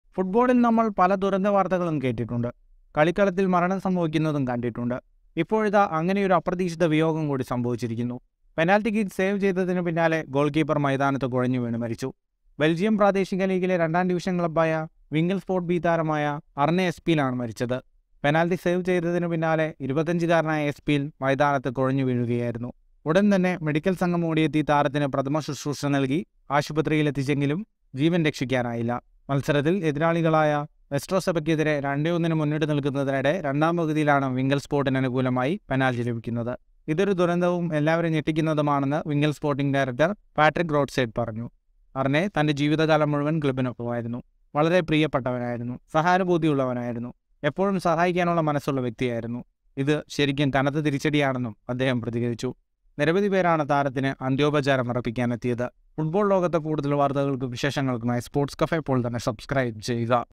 ഫുട്ബോളിൽ നമ്മൾ പല ദുരന്ത വാർത്തകളും കേട്ടിട്ടുണ്ട് കളിക്കളത്തിൽ മരണം സംഭവിക്കുന്നതും കണ്ടിട്ടുണ്ട് ഇപ്പോഴിതാ അങ്ങനെയൊരു അപ്രതീക്ഷിത വിയോഗം കൂടി സംഭവിച്ചിരിക്കുന്നു പെനാൽറ്റി കിക്ക് സേവ് ചെയ്തതിനു പിന്നാലെ ഗോൾ കീപ്പർ മൈതാനത്ത് കുഴഞ്ഞു വീണ് മരിച്ചു ബെൽജിയം പ്രാദേശിക ലീഗിലെ രണ്ടാം ഡിവിഷൻ ക്ലബ്ബായ വിംഗൽ സ്പോർട്ട് ബി താരമായ അർണെ എസ് പിയിലാണ് മരിച്ചത് പെനാൽറ്റി സേവ് ചെയ്തതിനു പിന്നാലെ ഇരുപത്തഞ്ചുകാരനായ എസ് പിയിൽ മൈതാനത്ത് കുഴഞ്ഞു വീഴുകയായിരുന്നു ഉടൻ തന്നെ മെഡിക്കൽ സംഘം ഓടിയെത്തി താരത്തിന് പ്രഥമ ശുശ്രൂഷ നൽകി ആശുപത്രിയിലെത്തിച്ചെങ്കിലും ജീവൻ രക്ഷിക്കാനായില്ല മത്സരത്തിൽ എതിരാളികളായ വെസ്ട്രോസഭയ്ക്കെതിരെ രണ്ടേ ഒന്നിന് മുന്നിട്ട് നിൽക്കുന്നതിനിടെ രണ്ടാം പകുതിയിലാണ് വിംഗൽ സ്പോർട്ടിന് അനുകൂലമായി പെനാൽറ്റി ലഭിക്കുന്നത് ഇതൊരു ദുരന്തവും എല്ലാവരും ഞെട്ടിക്കുന്നതുമാണെന്ന് വിംഗൽ സ്പോർട്ടിംഗ് ഡയറക്ടർ പാട്രിക് റോഡ്സൈഡ് പറഞ്ഞു അർണെ തന്റെ ജീവിതകാലം മുഴുവൻ ക്ലബിനൊപ്പമായിരുന്നു വളരെ പ്രിയപ്പെട്ടവനായിരുന്നു സഹാനുഭൂതിയുള്ളവനായിരുന്നു എപ്പോഴും സഹായിക്കാനുള്ള മനസ്സുള്ള വ്യക്തിയായിരുന്നു ഇത് ശരിക്കും കനത്ത തിരിച്ചടിയാണെന്നും അദ്ദേഹം പ്രതികരിച്ചു നിരവധി പേരാണ് താരത്തിന് അന്ത്യോപചാരം അർപ്പിക്കാനെത്തിയത് ഫുട്ബോൾ ലോകത്തെ കൂടുതൽ വാർത്തകൾക്കും വിശേഷങ്ങൾക്കുമായി സ്പോർട്സ് കഫേ പോൾ തന്നെ സബ്സ്ക്രൈബ് ചെയ്യുക